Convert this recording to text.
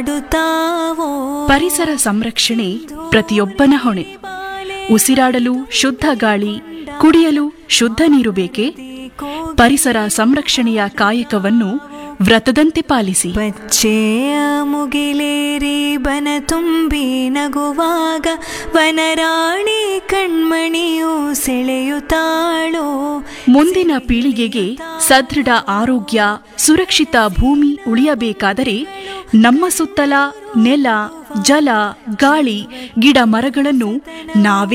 ಡುತ್ತಾವೋ ಪರಿಸರ ಸಂರಕ್ಷಣೆ ಪ್ರತಿಯೊಬ್ಬನ ಹೊಣೆ ಉಸಿರಾಡಲು ಶುದ್ಧ ಗಾಳಿ ಕುಡಿಯಲು ಶುದ್ಧ ನೀರು ಬೇಕೆ ಪರಿಸರ ಸಂರಕ್ಷಣೆಯ ಕಾಯಕವನ್ನು ವ್ರತದಂತೆ ಪಾಲಿಸಿ ಬಚ್ಚೆಯ ಮುಗಿಲೇರಿ ಬನ ತುಂಬಿ ನಗುವಾಗ ವನರಾಣಿ ಕಣ್ಮಣಿಯು ಸೆಳೆಯುತ್ತಾಳೋ ಮುಂದಿನ ಪೀಳಿಗೆಗೆ ಸದೃಢ ಆರೋಗ್ಯ ಸುರಕ್ಷಿತ ಭೂಮಿ ಉಳಿಯಬೇಕಾದರೆ ನಮ್ಮ ಸುತ್ತಲ ನೆಲ ಜಲ ಗಾಳಿ ಗಿಡ ಮರಗಳನ್ನು ನಾವೇ